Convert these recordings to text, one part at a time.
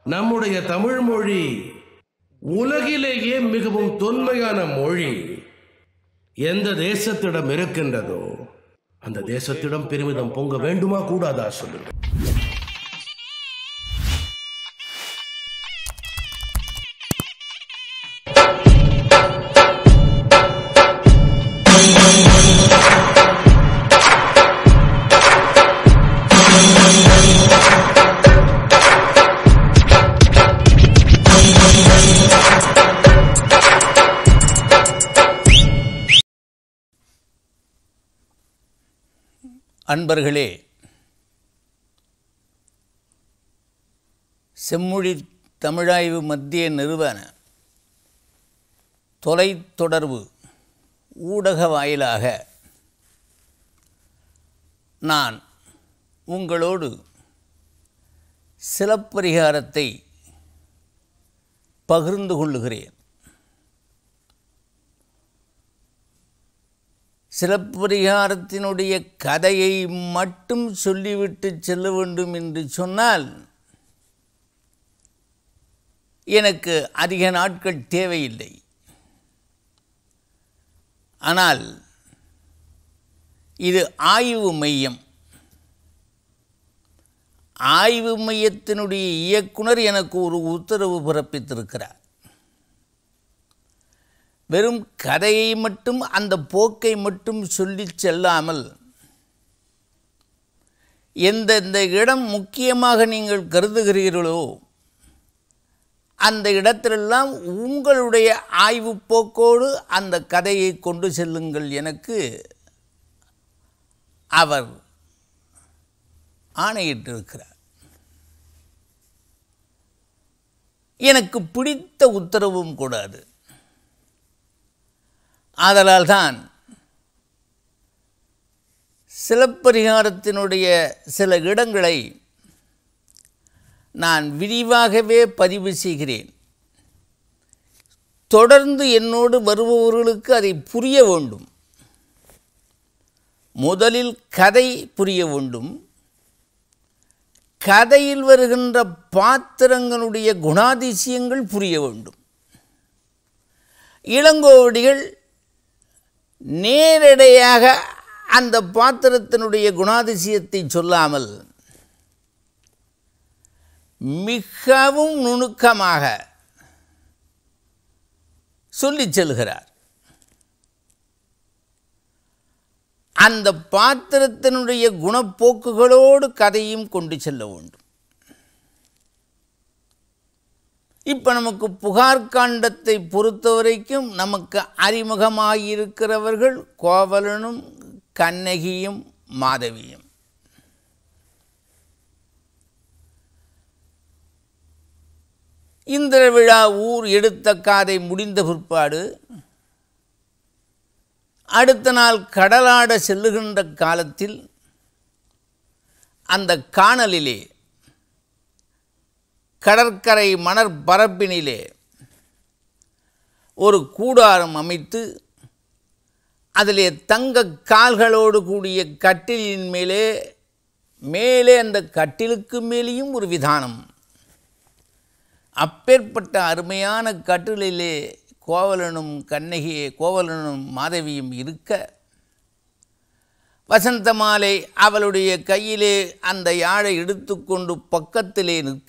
நம்முடைய தமிழ் மொழி உலகிலேயே மிகவும் தொன்மையான மொழி எந்த தேசத்திடம் இருக்கின்றதோ அந்த தேசத்திடம் பெருமிதம் பொங்க வேண்டுமா கூடாதா சொல்லுங்க அன்பர்களே செம்மொழி தமிழாய்வு மத்திய நிறுவன தொலைத்தொடர்பு ஊடக வாயிலாக நான் உங்களோடு சிலப்பரிகாரத்தை பகிர்ந்து கொள்ளுகிறேன் சிலப்பரிகாரத்தினுடைய கதையை மட்டும் சொல்லிவிட்டு செல்ல வேண்டும் என்று சொன்னால் எனக்கு அதிக நாட்கள் தேவையில்லை ஆனால் இது ஆய்வு மையம் ஆய்வு மையத்தினுடைய இயக்குனர் எனக்கு ஒரு உத்தரவு பிறப்பித்திருக்கிறார் வெறும் கதையை மட்டும் அந்த போக்கை மட்டும் சொல்லிச் செல்லாமல் எந்தெந்த இடம் முக்கியமாக நீங்கள் கருதுகிறீர்களோ அந்த இடத்திலெல்லாம் உங்களுடைய ஆய்வு போக்கோடு அந்த கதையை கொண்டு செல்லுங்கள் எனக்கு அவர் ஆணையிட்டிருக்கிறார் எனக்கு பிடித்த உத்தரவும் கூடாது ஆதலால் தான் சிலப்பரிகாரத்தினுடைய சில இடங்களை நான் விரிவாகவே பதிவு செய்கிறேன் தொடர்ந்து என்னோடு வருபவர்களுக்கு அதை புரிய வேண்டும் முதலில் கதை புரிய வேண்டும் கதையில் வருகின்ற பாத்திரங்களுடைய குணாதிசயங்கள் புரிய வேண்டும் இளங்கோவடிகள் நேரடியாக அந்த பாத்திரத்தினுடைய குணாதிசயத்தை சொல்லாமல் மிகவும் நுணுக்கமாக சொல்லிச் செல்கிறார் அந்த பாத்திரத்தினுடைய குணப்போக்குகளோடு கதையும் கொண்டு செல்ல வேண்டும் இப்போ நமக்கு புகார் காண்டத்தை பொறுத்த வரைக்கும் நமக்கு அறிமுகமாகியிருக்கிறவர்கள் கோவலனும் கண்ணகியும் மாதவியும் இந்திர விழா ஊர் எடுத்த காதை முடிந்த பிற்பாடு அடுத்த நாள் கடலாட செல்லுகின்ற காலத்தில் அந்த காணலிலே கடற்கரை மணற் பரப்பினிலே ஒரு கூடாரம் அமைத்து அதிலே தங்க கால்களோடு கூடிய கட்டிலின் மேலே மேலே அந்த கட்டிலுக்கு மேலேயும் ஒரு விதானம் அப்பேற்பட்ட அருமையான கட்டிலிலே கோவலனும் கண்ணகியே கோவலனும் மாதவியும் இருக்க வசந்த மாலை அவளுடைய கையிலே அந்த யாழை எடுத்துக்கொண்டு பக்கத்திலே நிற்க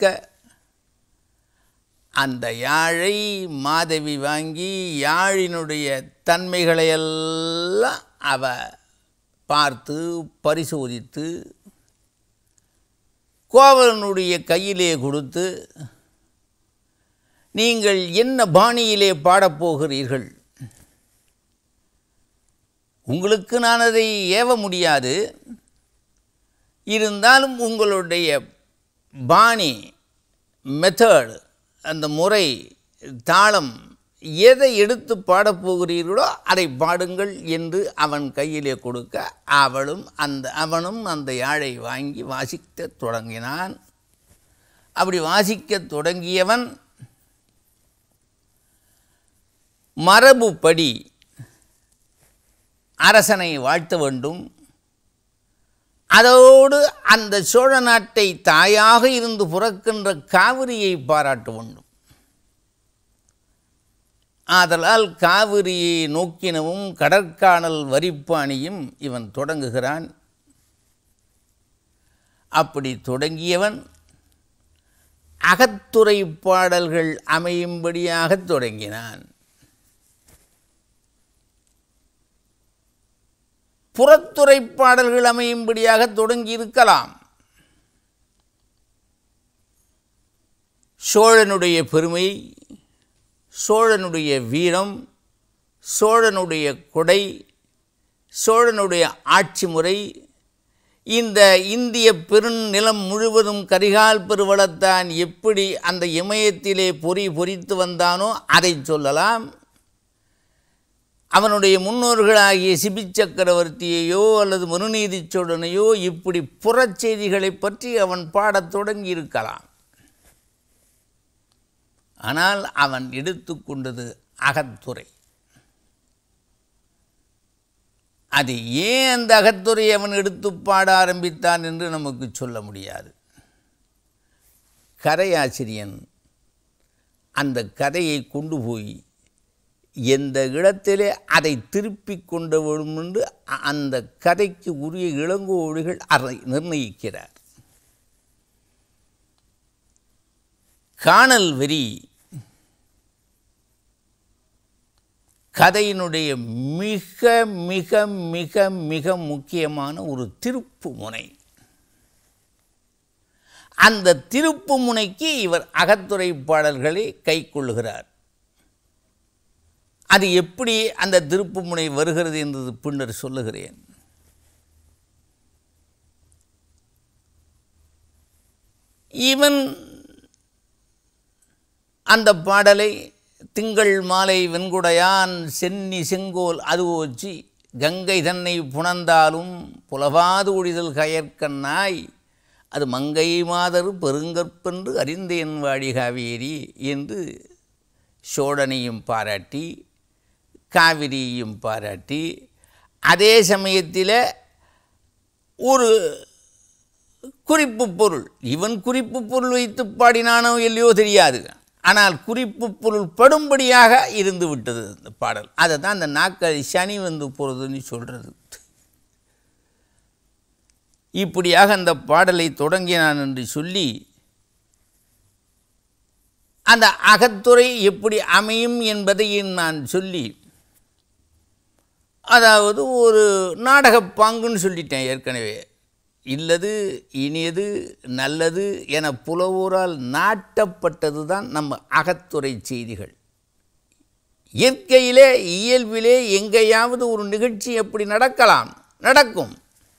அந்த யாழை மாதவி வாங்கி யாழினுடைய தன்மைகளையெல்லாம் அவ பார்த்து பரிசோதித்து கோவலனுடைய கையிலே கொடுத்து நீங்கள் என்ன பாணியிலே பாடப்போகிறீர்கள் உங்களுக்கு நான் அதை ஏவ முடியாது இருந்தாலும் உங்களுடைய பாணி மெத்தட் அந்த முறை தாளம் எதை எடுத்து பாடப்போகிறீர்களோ அதை பாடுங்கள் என்று அவன் கையிலே கொடுக்க அவளும் அந்த அவனும் அந்த யாழை வாங்கி வாசிக்க தொடங்கினான் அப்படி வாசிக்க தொடங்கியவன் மரபுப்படி அரசனை வாழ்த்த வேண்டும் அதோடு அந்த சோழ நாட்டை தாயாக இருந்து புறக்கின்ற காவிரியை பாராட்ட வேண்டும் ஆதலால் காவிரியை நோக்கினவும் கடற்கானல் வரிப்பாணியும் இவன் தொடங்குகிறான் அப்படி தொடங்கியவன் அகத்துறை பாடல்கள் அமையும்படியாக தொடங்கினான் புறத்துறை பாடல்கள் அமையும்படியாக தொடங்கி இருக்கலாம் சோழனுடைய பெருமை சோழனுடைய வீரம் சோழனுடைய கொடை சோழனுடைய ஆட்சி முறை இந்த இந்திய பெருநிலம் முழுவதும் கரிகால் பெருவளத்தான் எப்படி அந்த இமயத்திலே பொறி பொறித்து வந்தானோ அதை சொல்லலாம் அவனுடைய முன்னோர்களாகிய சிபி சக்கரவர்த்தியையோ அல்லது மனுநீதி சோழனையோ இப்படி புறச்செய்திகளை பற்றி அவன் பாடத் தொடங்கி இருக்கலாம் ஆனால் அவன் எடுத்துக்கொண்டது அகத்துறை அது ஏன் அந்த அகத்துறை அவன் எடுத்து பாட ஆரம்பித்தான் என்று நமக்கு சொல்ல முடியாது கதையாசிரியன் அந்த கதையை கொண்டு போய் எந்த இடத்திலே அதை திருப்பிக் கொண்ட வேண்டும் என்று அந்த கதைக்கு உரிய இளங்கோடிகள் அதை நிர்ணயிக்கிறார் காணல் வெறி கதையினுடைய மிக மிக மிக மிக முக்கியமான ஒரு திருப்பு முனை அந்த திருப்பு முனைக்கு இவர் அகத்துறை பாடல்களை கை கொள்ளுகிறார் அது எப்படி அந்த திருப்பு முனை வருகிறது என்றது பின்னர் சொல்லுகிறேன் இவன் அந்த பாடலை திங்கள் மாலை வெண்குடையான் சென்னி செங்கோல் அது ஓச்சி கங்கை தன்னை புணர்ந்தாலும் புலவாது ஒழிதல் கயற்கண்ணாய் அது மங்கை மாதரு பெருங்கற்பென்று அறிந்தேன் வாடி காவேரி என்று சோழனையும் பாராட்டி காவிரியையும் பாராட்டி அதே சமயத்தில் ஒரு குறிப்பு பொருள் இவன் குறிப்பு பொருள் வைத்து பாடினானோ இல்லையோ தெரியாது ஆனால் குறிப்பு பொருள் படும்படியாக இருந்து விட்டது அந்த பாடல் அதை தான் அந்த நாக்கை சனி வந்து போகிறதுன்னு சொல்கிறது இப்படியாக அந்த பாடலை தொடங்கினான் என்று சொல்லி அந்த அகத்துறை எப்படி அமையும் என்பதையும் நான் சொல்லி அதாவது ஒரு நாடகப் பாங்குன்னு சொல்லிட்டேன் ஏற்கனவே இல்லது இனியது நல்லது என புலவோரால் நாட்டப்பட்டது தான் நம்ம அகத்துறை செய்திகள் இயற்கையிலே இயல்பிலே எங்கேயாவது ஒரு நிகழ்ச்சி எப்படி நடக்கலாம் நடக்கும்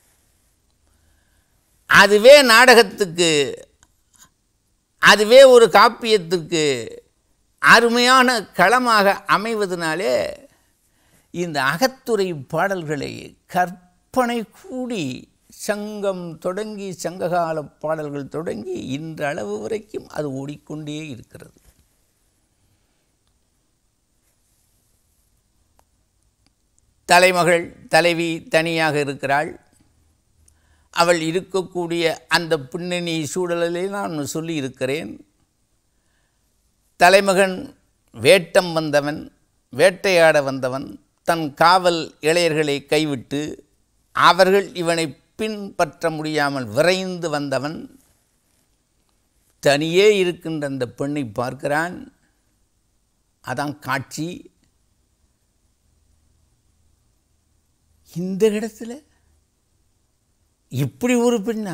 அதுவே நாடகத்துக்கு அதுவே ஒரு காப்பியத்துக்கு அருமையான களமாக அமைவதனாலே இந்த அகத்துறை பாடல்களை கற்பனை கூடி சங்கம் தொடங்கி சங்ககால பாடல்கள் தொடங்கி இன்றளவு வரைக்கும் அது ஓடிக்கொண்டே இருக்கிறது தலைமகள் தலைவி தனியாக இருக்கிறாள் அவள் இருக்கக்கூடிய அந்த பின்னணி சூழலிலே நான் சொல்லி இருக்கிறேன் தலைமகன் வேட்டம் வந்தவன் வேட்டையாட வந்தவன் தன் காவல் இளையர்களை கைவிட்டு அவர்கள் இவனை பின்பற்ற முடியாமல் விரைந்து வந்தவன் தனியே இருக்கின்ற அந்த பெண்ணை பார்க்கிறான் அதான் காட்சி இந்த இடத்துல இப்படி ஒரு பெண்ணா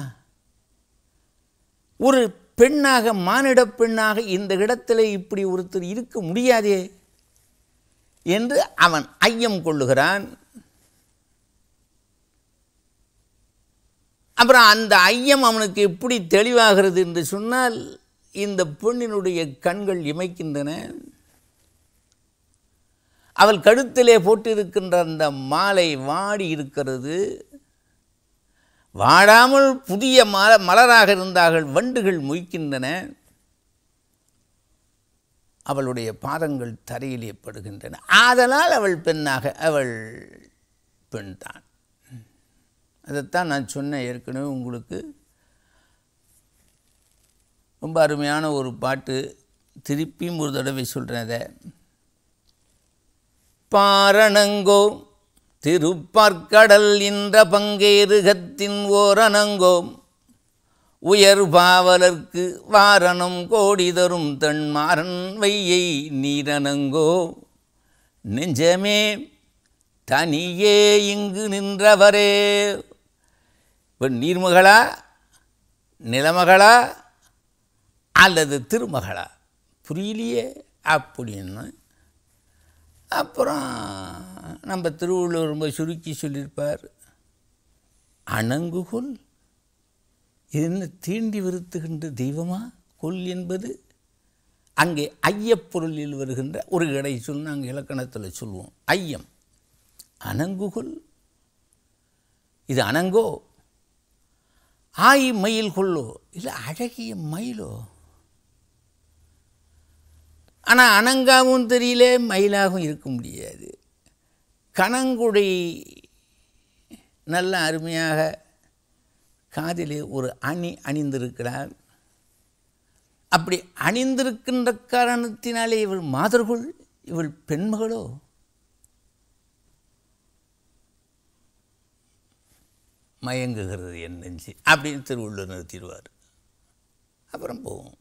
ஒரு பெண்ணாக மானிட பெண்ணாக இந்த இடத்துல இப்படி ஒருத்தர் இருக்க முடியாதே என்று அவன் ஐயம் கொள்ளுகிறான் அப்புறம் அந்த ஐயம் அவனுக்கு எப்படி தெளிவாகிறது என்று சொன்னால் இந்த பெண்ணினுடைய கண்கள் இமைக்கின்றன அவள் கழுத்திலே போட்டிருக்கின்ற அந்த மாலை வாடி இருக்கிறது வாடாமல் புதிய மல மலராக இருந்தார்கள் வண்டுகள் மொய்க்கின்றன அவளுடைய பாதங்கள் தரையிலே படுகின்றன ஆதலால் அவள் பெண்ணாக அவள் பெண்தான் அதைத்தான் நான் சொன்னேன் ஏற்கனவே உங்களுக்கு ரொம்ப அருமையான ஒரு பாட்டு திருப்பியும் ஒரு தடவை சொல்கிறேன் அதை பாரணங்கோ திருப்பார்க்கடல் என்ற பங்கேறுகத்தின் ஓரணங்கோ உயர் பாவலர்க்கு வாரணம் கோடி தரும் தன்மாறன் வையை நீரணங்கோ நெஞ்சமே தனியே இங்கு நின்றவரே இப்போ நீர்மகளா நிலமகளா அல்லது திருமகளா புரியலையே அப்படின்னு அப்புறம் நம்ம திருவள்ளுவர் ரொம்ப சுருக்கி சொல்லியிருப்பார் அணங்குகொல் இது என்ன தீண்டி விருத்துகின்ற தெய்வமா கொல் என்பது அங்கே ஐயப்பொருளில் வருகின்ற ஒரு இடை சொல் நாங்கள் இலக்கணத்தில் சொல்லுவோம் ஐயம் அணங்குகொல் இது அணங்கோ ஆய் மயில் கொள்ளோ இல்லை அழகிய மயிலோ ஆனால் அணங்காவும் தெரியல மயிலாகவும் இருக்க முடியாது கணங்குடை நல்ல அருமையாக காதிலே ஒரு அணி அணிந்திருக்கிறார் அப்படி அணிந்திருக்கின்ற காரணத்தினாலே இவள் மாதர்கள் இவள் பெண்மகளோ மயங்குகிறது என் நெஞ்சு அப்படின்னு திருவள்ளுவர் நிறுத்திடுவார் அப்புறம் போவோம்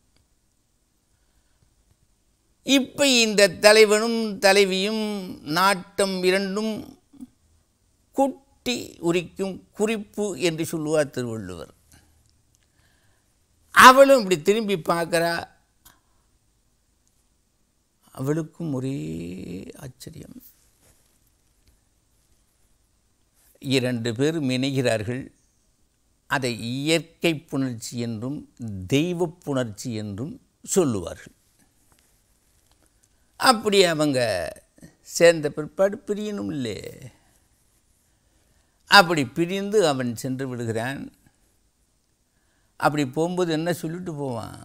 இப்போ இந்த தலைவனும் தலைவியும் நாட்டம் இரண்டும் குட்டி உரிக்கும் குறிப்பு என்று சொல்லுவார் திருவள்ளுவர் அவளும் இப்படி திரும்பி பார்க்குறா அவளுக்கும் ஒரே ஆச்சரியம் இரண்டு பேர் இணைகிறார்கள் அதை இயற்கை புணர்ச்சி என்றும் தெய்வ புணர்ச்சி என்றும் சொல்லுவார்கள் அப்படி அவங்க சேர்ந்த பிற்பாடு பிரியணும் இல்லை அப்படி பிரிந்து அவன் சென்று விடுகிறான் அப்படி போகும்போது என்ன சொல்லிட்டு போவான்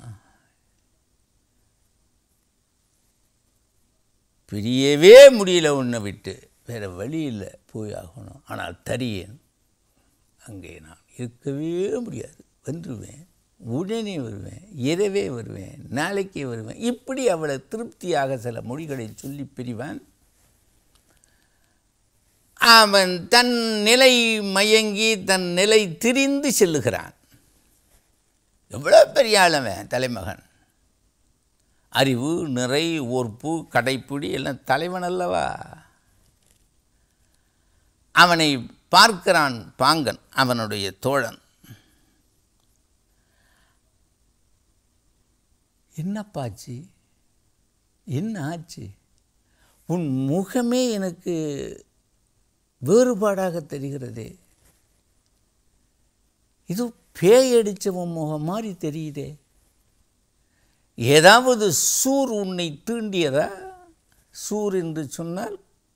பிரியவே முடியல உன்னை விட்டு வேறு வழி இல்லை போய் ஆகணும் ஆனால் தரியேன் அங்கே நான் இருக்கவே முடியாது வந்துடுவேன் உடனே வருவேன் இரவே வருவேன் நாளைக்கே வருவேன் இப்படி அவளை திருப்தியாக சில மொழிகளை சொல்லி பிரிவான் அவன் தன் நிலை மயங்கி தன் நிலை திரிந்து செல்லுகிறான் எவ்வளோ பெரிய ஆளவன் தலைமகன் அறிவு நிறை ஓர்ப்பு கடைப்பிடி எல்லாம் தலைவன் அல்லவா அவனை பார்க்கிறான் பாங்கன் அவனுடைய தோழன் என்னப்பாச்சு என்ன ஆச்சு உன் முகமே எனக்கு வேறுபாடாக தெரிகிறதே இது பேய் அடித்தவன் முகம் மாதிரி தெரியுதே ஏதாவது சூர் உன்னை தீண்டியதா சூர் என்று சொன்னால்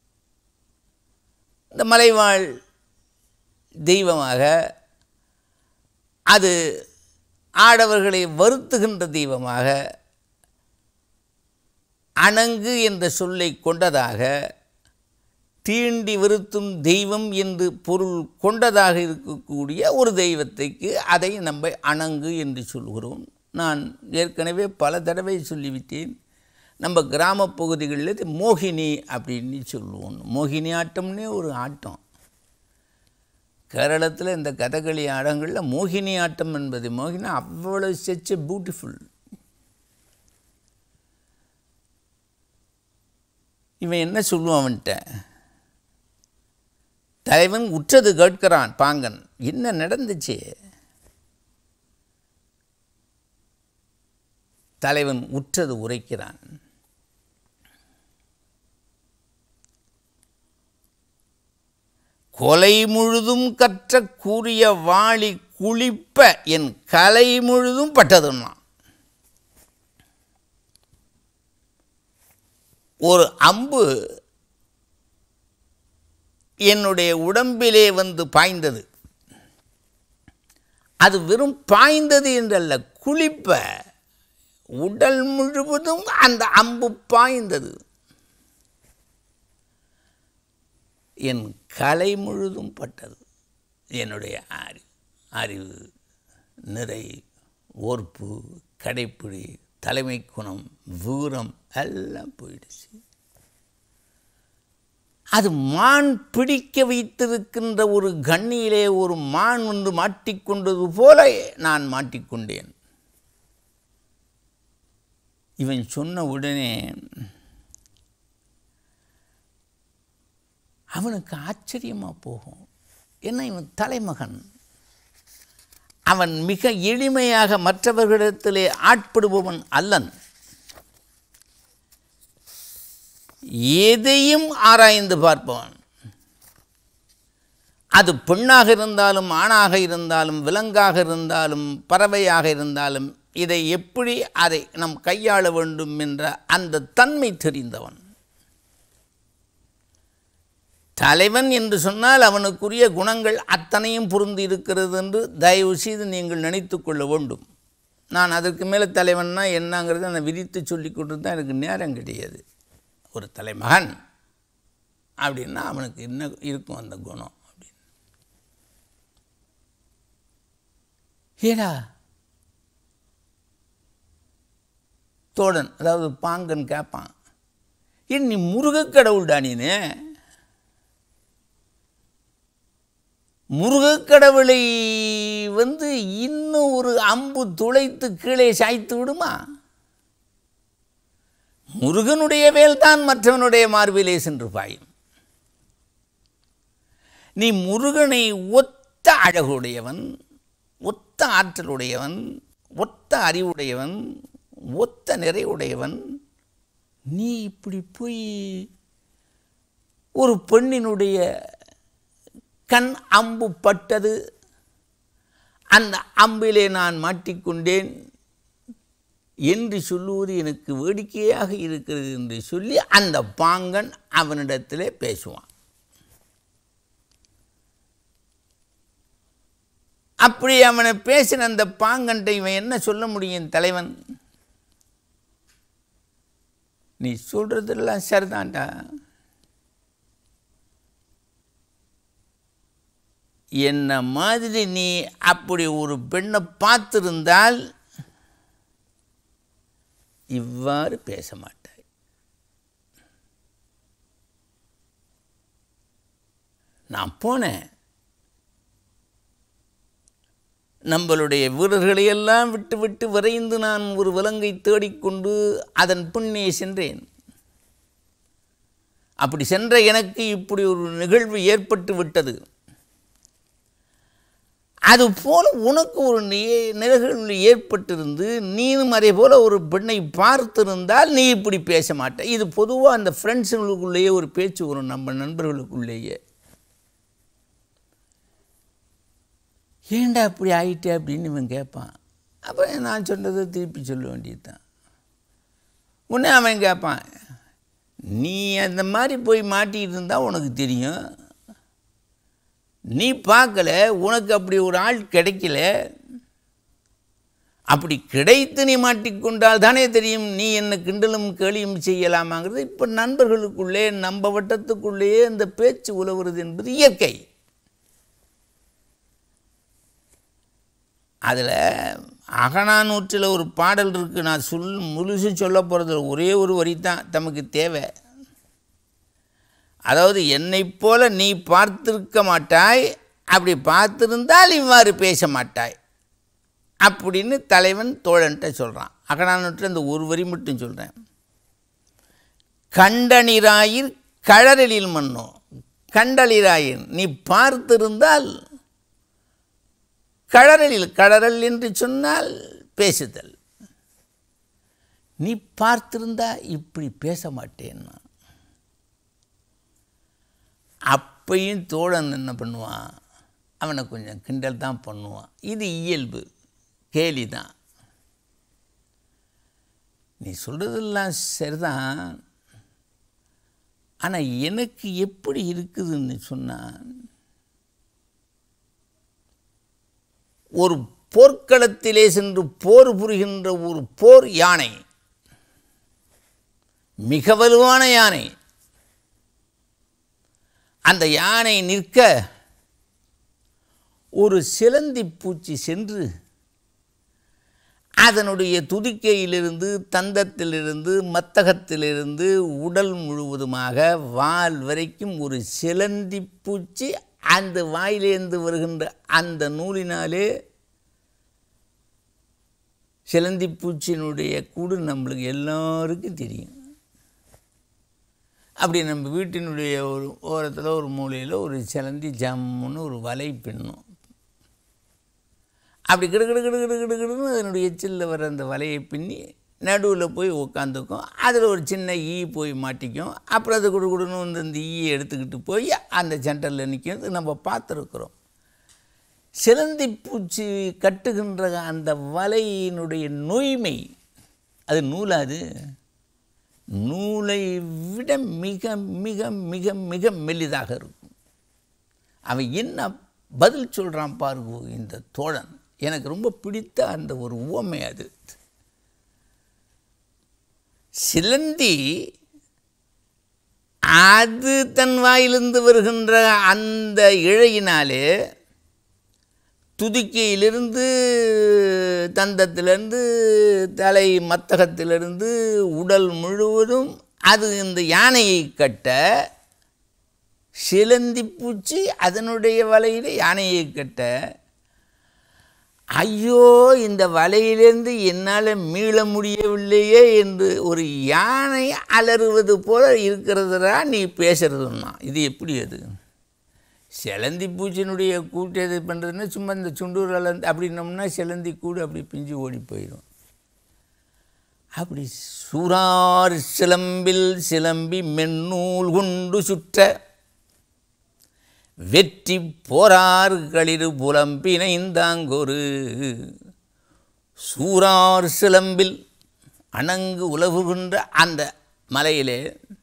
இந்த மலைவாழ் தெய்வமாக அது ஆடவர்களை வருத்துகின்ற தெய்வமாக அணங்கு என்ற சொல்லை கொண்டதாக தீண்டி வருத்தும் தெய்வம் என்று பொருள் கொண்டதாக இருக்கக்கூடிய ஒரு தெய்வத்தைக்கு அதை நம்ம அணங்கு என்று சொல்கிறோம் நான் ஏற்கனவே பல தடவை சொல்லிவிட்டேன் நம்ம கிராம பகுதிகளில் இது மோகினி அப்படின்னு சொல்லுவோம் மோகினி ஆட்டம்னே ஒரு ஆட்டம் கேரளத்தில் இந்த கதகளி ஆடங்களில் மோகினி ஆட்டம் என்பது மோகினி அவ்வளோ செச்ச பியூட்டிஃபுல் இவன் என்ன சொல்லுவான் அவன்கிட்ட தலைவன் உற்றது கேட்கிறான் பாங்கன் என்ன நடந்துச்சு தலைவன் உற்றது உரைக்கிறான் கொலை முழுதும் கற்ற கூறிய வாளி குளிப்ப என் கலை முழுதும் பட்டதுன்னா ஒரு அம்பு என்னுடைய உடம்பிலே வந்து பாய்ந்தது அது வெறும் பாய்ந்தது என்றல்ல குளிப்ப உடல் முழுவதும் அந்த அம்பு பாய்ந்தது என் கலை முழுதும் பட்டது என்னுடைய அறி அறிவு நிறை ஓர்ப்பு கடைப்பிடி தலைமை குணம் வீரம் எல்லாம் போயிடுச்சு அது மான் பிடிக்க வைத்திருக்கின்ற ஒரு கண்ணியிலே ஒரு மான் ஒன்று மாட்டிக்கொண்டது போல நான் மாட்டிக்கொண்டேன் இவன் சொன்ன உடனே அவனுக்கு ஆச்சரியமாக போகும் ஏன்னா இவன் தலைமகன் அவன் மிக எளிமையாக மற்றவர்களிடத்திலே ஆட்படுபவன் அல்லன் எதையும் ஆராய்ந்து பார்ப்பவன் அது பெண்ணாக இருந்தாலும் ஆணாக இருந்தாலும் விலங்காக இருந்தாலும் பறவையாக இருந்தாலும் இதை எப்படி அதை நம் கையாள வேண்டும் என்ற அந்த தன்மை தெரிந்தவன் தலைவன் என்று சொன்னால் அவனுக்குரிய குணங்கள் அத்தனையும் பொருந்தி இருக்கிறது என்று தயவு செய்து நீங்கள் நினைத்து கொள்ள வேண்டும் நான் அதற்கு மேலே தலைவன்னா என்னங்கிறத நான் விரித்து சொல்லி கொடுத்து எனக்கு நேரம் கிடையாது ஒரு தலைமகன் அப்படின்னா அவனுக்கு என்ன இருக்கும் அந்த குணம் அப்படின்னு ஏடா தோழன் அதாவது பாங்கன் கேட்பான் ஏன் நீ முருகக் கடவுள்டா நீனு முருகக்கடவுளை வந்து இன்னும் ஒரு அம்பு துளைத்து கீழே சாய்த்து விடுமா முருகனுடைய வேல்தான் மற்றவனுடைய மார்பிலே சென்று பாயும் நீ முருகனை ஒத்த அழகுடையவன் ஒத்த ஆற்றலுடையவன் ஒத்த அறிவுடையவன் ஒத்த நிறைவுடையவன் நீ இப்படி போய் ஒரு பெண்ணினுடைய கண் அம்பு பட்டது அந்த அம்பிலே நான் மாட்டிக்கொண்டேன் என்று சொல்லுவது எனக்கு வேடிக்கையாக இருக்கிறது என்று சொல்லி அந்த பாங்கன் அவனிடத்திலே பேசுவான் அப்படி அவனை பேசின அந்த பாங்கன்ட்ட இவன் என்ன சொல்ல முடியும் தலைவன் நீ சொல்றதெல்லாம் சரிதான்டா என்ன மாதிரி நீ அப்படி ஒரு பெண்ணை பார்த்திருந்தால் இவ்வாறு பேச மாட்டாய் நான் போனேன் நம்மளுடைய வீரர்களையெல்லாம் விட்டு விட்டு விரைந்து நான் ஒரு விலங்கை தேடிக்கொண்டு அதன் பின்னே சென்றேன் அப்படி சென்ற எனக்கு இப்படி ஒரு நிகழ்வு ஏற்பட்டு விட்டது அதுபோல் உனக்கு ஒரு நி- நிகழ்வு ஏற்பட்டிருந்து நீனும் அதே போல் ஒரு பெண்ணை பார்த்திருந்தால் நீ இப்படி பேச மாட்ட இது பொதுவாக அந்த ஃப்ரெண்ட்ஸுங்களுக்குள்ளேயே ஒரு பேச்சு வரும் நம்ம நண்பர்களுக்குள்ளேயே ஏன்டா இப்படி ஆயிட்டே அப்படின்னு இவன் கேட்பான் அப்புறம் நான் சொன்னதை திருப்பி சொல்ல வேண்டியது தான் உடனே அவன் கேட்பான் நீ அந்த மாதிரி போய் மாட்டிக்கிட்டு இருந்தால் உனக்கு தெரியும் நீ பார்க்கல உனக்கு அப்படி ஒரு ஆள் கிடைக்கல அப்படி கிடைத்து நீ மாட்டிக்கொண்டால் தானே தெரியும் நீ என்ன கிண்டலும் கேலியும் செய்யலாமாங்கிறது இப்போ நண்பர்களுக்குள்ளே நம்ம வட்டத்துக்குள்ளேயே அந்த பேச்சு உலவுறது என்பது இயற்கை அதில் அகனானூற்றில் ஒரு பாடல் இருக்குது நான் சொல் முழுசு சொல்ல போகிறது ஒரே ஒரு வரி தான் தமக்கு தேவை அதாவது என்னைப் போல நீ பார்த்திருக்க மாட்டாய் அப்படி பார்த்திருந்தால் இவ்வாறு பேச மாட்டாய் அப்படின்னு தலைவன் தோழன்ட்ட சொல்கிறான் அகனானூற்றில் அந்த ஒரு வரி மட்டும் சொல்கிறேன் கண்டனிராயிர் கழறலில் மன்னோ கண்டளிராயிர் நீ பார்த்திருந்தால் கழறலில் கழறல் என்று சொன்னால் பேசுதல் நீ பார்த்திருந்தா இப்படி பேச மாட்டேன்னா அப்பையும் தோழன் என்ன பண்ணுவான் அவனை கொஞ்சம் கிண்டல் தான் பண்ணுவான் இது இயல்பு கேலி தான் நீ சொல்கிறதெல்லாம் சரிதான் ஆனால் எனக்கு எப்படி இருக்குதுன்னு சொன்னான் ஒரு போர்க்களத்திலே சென்று போர் புரிகின்ற ஒரு போர் யானை மிக வலுவான யானை அந்த யானை நிற்க ஒரு சிலந்தி பூச்சி சென்று அதனுடைய துதிக்கையிலிருந்து தந்தத்திலிருந்து மத்தகத்திலிருந்து உடல் முழுவதுமாக வால் வரைக்கும் ஒரு சிலந்தி பூச்சி அந்த வாயிலேந்து வருகின்ற அந்த நூலினாலே சிலந்தி பூச்சியினுடைய கூடு நம்மளுக்கு எல்லாருக்கும் தெரியும் அப்படி நம்ம வீட்டினுடைய ஒரு ஓரத்தில் ஒரு மூலையில் ஒரு சிலந்தி ஜம்முன்னு ஒரு வலை பின்னும் அப்படி கிடு கிடு கிடு கிடு கிடு கிடுன்னு அதனுடைய எச்சிலில் வர அந்த வலையை பின்னி நடுவில் போய் உட்காந்துக்கும் அதில் ஒரு சின்ன ஈ போய் மாட்டிக்கும் அப்புறம் அது குடு குடுன்னு வந்து அந்த ஈயை எடுத்துக்கிட்டு போய் அந்த சென்டரில் நிற்கிறது நம்ம பார்த்துருக்குறோம் சிலந்தி பூச்சி கட்டுகின்ற அந்த வலையினுடைய நொய்மை அது நூலாது நூலை விட மிக மிக மிக மிக மெல்லிதாக இருக்கும் அவன் என்ன பதில் சொல்கிறான் பாருங்க இந்த தோழன் எனக்கு ரொம்ப பிடித்த அந்த ஒரு உவமை அது சிலந்தி அது தன் வாயிலிருந்து வருகின்ற அந்த இழையினாலே துதிக்கையிலிருந்து தந்தத்திலிருந்து தலை மத்தகத்திலிருந்து உடல் முழுவதும் அது இந்த யானையை கட்ட சிலந்தி பூச்சி அதனுடைய வலையில் யானையை கட்ட ஐயோ இந்த வலையிலிருந்து என்னால் மீள முடியவில்லையே என்று ஒரு யானை அலறுவது போல இருக்கிறதுடா நீ பேசுறதுன்னா இது எப்படி அது சிலந்தி பூச்சியினுடைய கூட்டு எது பண்ணுறதுன்னா சும்மா இந்த சுண்டூரில் அப்படின்னோம்னா சிலந்தி கூடு அப்படி பிஞ்சு ஓடி போயிடும் அப்படி சூறார் சிலம்பில் சிலம்பி மென்னூல் கொண்டு சுற்ற வெற்றி போரார் களிறு புலம்பினைந்தாங்கொரு சூறார் சிலம்பில் அணங்கு உலவுகின்ற அந்த மலையிலே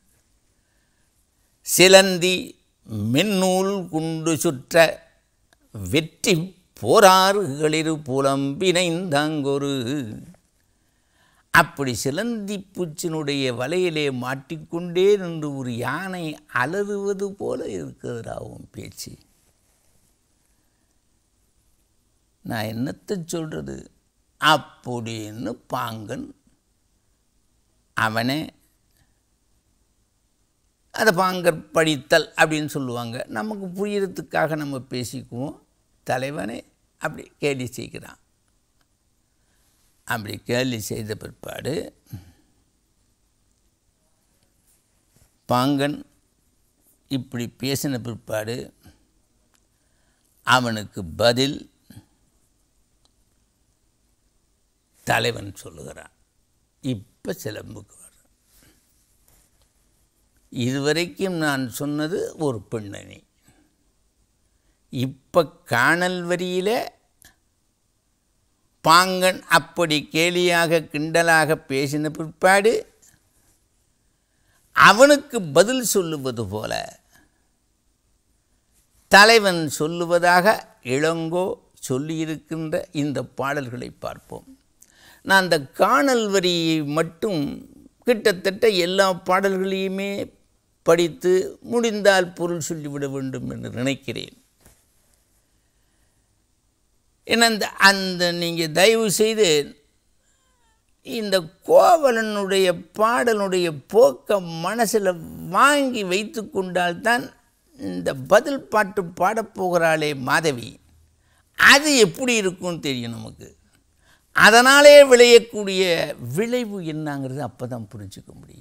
சிலந்தி மின்னூல் குண்டு சுற்ற வெற்றி போராறுகளிரு புலம்பினைந்தாங்கொரு அப்படி சிலந்தி பூச்சினுடைய வலையிலே மாட்டிக்கொண்டே நின்று ஒரு யானை அலறுவது போல இருக்கிறதாவும் பேச்சு நான் என்னத்தை சொல்கிறது அப்படின்னு பாங்கன் அவனே அதை பாங்கர் படித்தல் அப்படின்னு சொல்லுவாங்க நமக்கு புரியறதுக்காக நம்ம பேசிக்குவோம் தலைவனே அப்படி கேலி செய்கிறான் அப்படி கேலி செய்த பிற்பாடு பாங்கன் இப்படி பேசின பிற்பாடு அவனுக்கு பதில் தலைவன் சொல்லுகிறான் இப்போ சிலம்புக்கு வர இதுவரைக்கும் நான் சொன்னது ஒரு பெண்ணணி இப்போ காணல் வரியில் பாங்கன் அப்படி கேலியாக கிண்டலாக பேசின பிற்பாடு அவனுக்கு பதில் சொல்லுவது போல தலைவன் சொல்லுவதாக இளங்கோ சொல்லியிருக்கின்ற இந்த பாடல்களை பார்ப்போம் நான் அந்த காணல் வரியை மட்டும் கிட்டத்தட்ட எல்லா பாடல்களையுமே படித்து முடிந்தால் பொருள் சொல்லிவிட வேண்டும் என்று நினைக்கிறேன் ஏன்னா அந்த அந்த நீங்கள் தயவு செய்து இந்த கோவலனுடைய பாடலுடைய போக்க மனசில் வாங்கி வைத்து கொண்டால்தான் இந்த பதில் பாட்டு பாடப்போகிறாளே மாதவி அது எப்படி இருக்கும்னு தெரியும் நமக்கு அதனாலே விளையக்கூடிய விளைவு என்னங்கிறது அப்போ தான் புரிஞ்சுக்க முடியும்